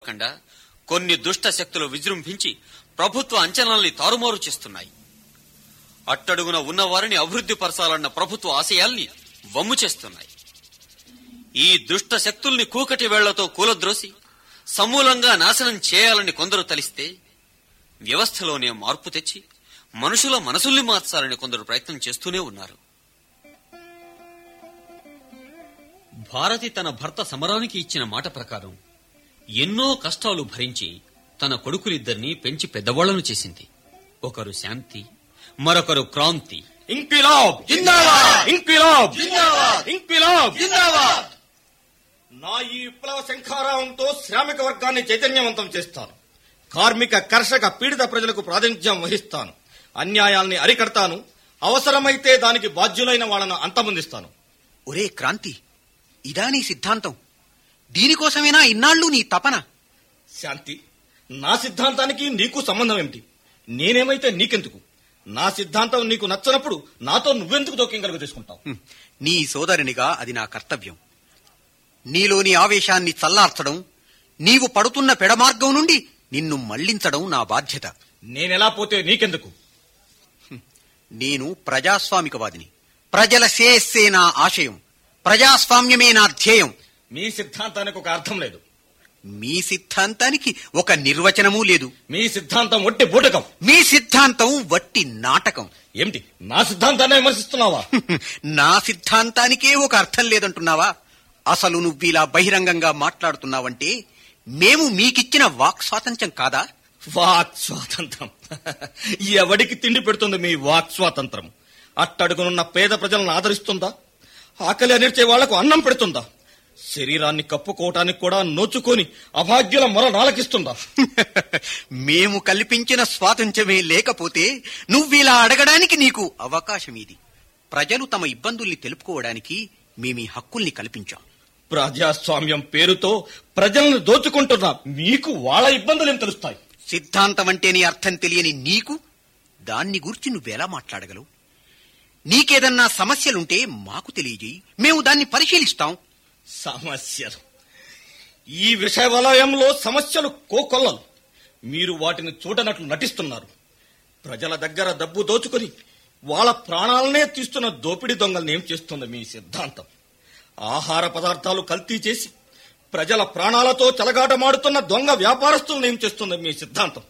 తప్పకుండా కొన్ని దుష్ట శక్తులు విజృంభించి ప్రభుత్వ అంచనాల్ని తారుమారు చేస్తున్నాయి అట్టడుగున ఉన్నవారిని అభివృద్ధి పరచాలన్న ప్రభుత్వ ఆశయాల్ని వమ్ము చేస్తున్నాయి ఈ దుష్ట శక్తుల్ని కూకటి వేళ్లతో కూలద్రోసి సమూలంగా నాశనం చేయాలని కొందరు తలిస్తే వ్యవస్థలోనే మార్పు తెచ్చి మనుషుల మనసుల్ని మార్చాలని కొందరు ప్రయత్నం చేస్తూనే ఉన్నారు భారతి తన భర్త సమరానికి ఇచ్చిన మాట ప్రకారం ఎన్నో కష్టాలు భరించి తన కొడుకులిద్దరినీ పెంచి పెద్దవాళ్లను చేసింది ఒకరు శాంతి మరొకరు క్రాంతి ఇంక్విలాబ్ జిందాబాద్ ఇంక్విలాబ్ జిందాబాద్ ఇంక్విలాబ్ జిందాబాద్ నా ఈ విప్లవ శంఖారావంతో శ్రామిక వర్గాన్ని చైతన్యవంతం చేస్తాను కార్మిక కర్షక పీడిత ప్రజలకు ప్రాతినిధ్యం వహిస్తాను అన్యాయాల్ని అరికడతాను అవసరమైతే దానికి బాధ్యులైన వాళ్ళను అంతమొందిస్తాను ఒరే క్రాంతి ఇదా నీ సిద్ధాంతం దీనికోసమేనా ఇన్నాళ్ళు నీ తపన శాంతి నా సిద్ధాంతానికి నీకు సంబంధం ఏమిటి నేనేమైతే నీకెందుకు నా సిద్ధాంతం నీకు నచ్చనప్పుడు నాతో నువ్వెందుకు జోక్యం కలుగు చేసుకుంటావు హ్మ్. నీ సోదరునిగా అది నా కర్తవ్యం నీలోని ఆవేశాన్ని చల్లార్చడం నీవు పడుతున్న పెడమార్గం నుండి నిన్ను మళ్లించడం నా బాధ్యత నేనెలా పోతే నీకెందుకు నేను ప్రజాస్వామికవాదిని ప్రజల శ్రేయస్సే నా ఆశయం ప్రజాస్వామ్యమే నా ధ్యేయం మీ సిద్ధాంతానికి ఒక అర్థం లేదు మీ సిద్ధాంతానికి ఒక నిర్వచనమూ లేదు మీ సిద్ధాంతం ఒట్టి బూటకం మీ సిద్ధాంతం వట్టి నాటకం ఏమిటి నా సిద్ధాంతాన్ని విమర్శిస్తున్నావా నా సిద్ధాంతానికే ఒక అర్థం లేదంటున్నావా అసలు నువ్విలా బహిరంగంగా మాట్లాడుతున్నావంటే మేము మీకిచ్చిన వాక్ స్వాతంత్ర్యం కాదా వాక్ స్వాతంత్రం ఎవడికి తిండి పెడుతుంది మీ వాక్ స్వాతంత్రం అట్టడుగునున్న పేద ప్రజలను ఆదరిస్తుందా ఆకలి అనిర్చే వాళ్లకు అన్నం పెడుతుందా శరీరాన్ని కప్పుకోవటానికి కూడా నోచుకొని అభాగ్యుల మొర నాలకిస్తుందా మేము కల్పించిన స్వాతంత్ర్యమే లేకపోతే నువ్విలా అడగడానికి నీకు అవకాశం ఇది ప్రజలు తమ ఇబ్బందుల్ని తెలుపుకోవడానికి మేమీ హక్కుల్ని కల్పించాం ప్రజాస్వామ్యం పేరుతో ప్రజలను దోచుకుంటున్న మీకు వాళ్ళ ఇబ్బందులు ఏం తెలుస్తాయి సిద్ధాంతం అంటే నీ అర్థం తెలియని నీకు దాన్ని గురించి నువ్వెలా మాట్లాడగలవు నీకేదన్నా సమస్యలుంటే మాకు తెలియజేయి మేము దాన్ని పరిశీలిస్తాం సమస్యలు ఈ విషయ వలయంలో సమస్యలు కోకొల్లలు మీరు వాటిని చూడనట్లు నటిస్తున్నారు ప్రజల దగ్గర డబ్బు దోచుకొని వాళ్ళ ప్రాణాలనే తీస్తున్న దోపిడీ దొంగల్ని ఏం చేస్తుంది మీ సిద్ధాంతం ఆహార పదార్థాలు కల్తీ చేసి ప్రజల ప్రాణాలతో చెలగాటమాడుతున్న దొంగ వ్యాపారస్తులను ఏం చేస్తుంది మీ సిద్ధాంతం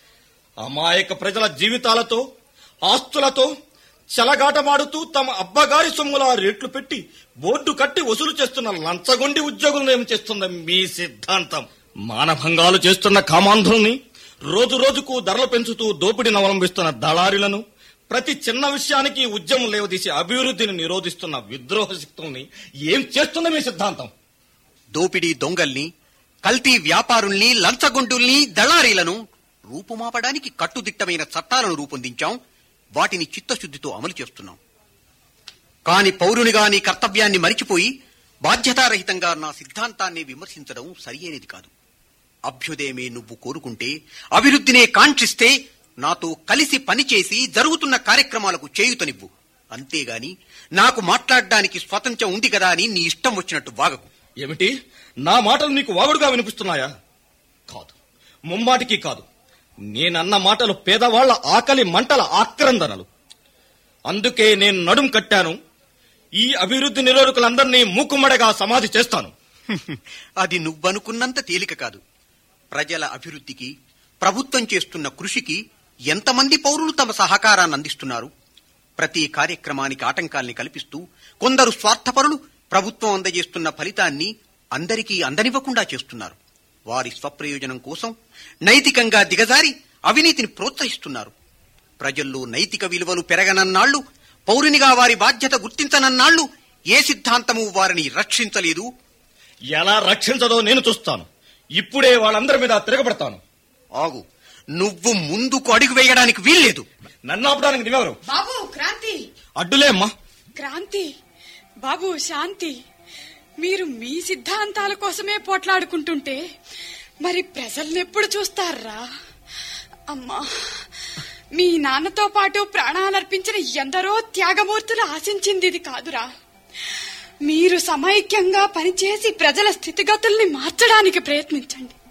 అమాయక ప్రజల జీవితాలతో ఆస్తులతో చెలగాటమాడుతూ తమ అబ్బగారి సొమ్ముల రేట్లు పెట్టి బోర్డు కట్టి వసూలు చేస్తున్న లంచగొండి ఉద్యోగులను ఏం చేస్తుంది మీ సిద్ధాంతం మానభంగాలు చేస్తున్న కామాంధుల్ని రోజు రోజుకు ధరలు పెంచుతూ దోపిడీని అవలంబిస్తున్న దళారులను ప్రతి చిన్న విషయానికి ఉద్యమం లేవదీసి అభివృద్ధిని నిరోధిస్తున్న విద్రోహ శక్తుల్ని ఏం చేస్తుంది మీ సిద్ధాంతం దోపిడీ దొంగల్ని కల్తీ వ్యాపారుల్ని లంచగొండుల్ని దళారీలను రూపుమాపడానికి కట్టుదిట్టమైన చట్టాలను రూపొందించాం వాటిని చిత్తశుద్ధితో అమలు చేస్తున్నాం కాని పౌరునిగా నీ కర్తవ్యాన్ని మరిచిపోయి బాధ్యతారహితంగా నా సిద్ధాంతాన్ని విమర్శించడం సరియైనది కాదు అభ్యుదయమే నువ్వు కోరుకుంటే అభివృద్ధినే కాంక్షిస్తే నాతో కలిసి పనిచేసి జరుగుతున్న కార్యక్రమాలకు చేయుతనివ్వు అంతేగాని నాకు మాట్లాడడానికి స్వాతంత్ర్యం ఉంది కదా అని నీ ఇష్టం వచ్చినట్టు వాగకు ఏమిటి నా మాటలు నీకు వాగుడుగా వినిపిస్తున్నాయా కాదు ముమ్మాటికి కాదు నేనన్న మాటలు పేదవాళ్ల ఆకలి మంటల ఆక్రందనలు అందుకే నేను నడుం కట్టాను ఈ అభివృద్ధి నిరోధకులందరినీ మూకుమ్మడిగా సమాధి చేస్తాను అది నువ్వనుకున్నంత తేలిక కాదు ప్రజల అభివృద్ధికి ప్రభుత్వం చేస్తున్న కృషికి ఎంతమంది పౌరులు తమ సహకారాన్ని అందిస్తున్నారు ప్రతి కార్యక్రమానికి ఆటంకాల్ని కల్పిస్తూ కొందరు స్వార్థపరులు ప్రభుత్వం అందజేస్తున్న ఫలితాన్ని అందరికీ అందనివ్వకుండా చేస్తున్నారు వారి స్వప్రయోజనం కోసం నైతికంగా దిగజారి అవినీతిని ప్రోత్సహిస్తున్నారు ప్రజల్లో నైతిక విలువలు పెరగనన్నాళ్లు పౌరునిగా వారి బాధ్యత గుర్తించనన్నాళ్లు ఏ సిద్ధాంతము వారిని రక్షించలేదు ఎలా రక్షించదో నేను చూస్తాను ఇప్పుడే వాళ్ళందరి మీద తిరగబడతాను ఆగు నువ్వు ముందుకు అడుగు వేయడానికి వీల్లేదు నన్ను ఆపడానికి నీవెవరు బాబు క్రాంతి అడ్డులే అమ్మా క్రాంతి బాబు శాంతి మీరు మీ సిద్ధాంతాల కోసమే పోట్లాడుకుంటుంటే మరి ప్రజల్ని ఎప్పుడు చూస్తారా అమ్మా మీ నాన్నతో పాటు ప్రాణాలర్పించిన ఎందరో త్యాగమూర్తులు ఆశించింది ఇది కాదురా మీరు సమైక్యంగా పనిచేసి ప్రజల స్థితిగతుల్ని మార్చడానికి ప్రయత్నించండి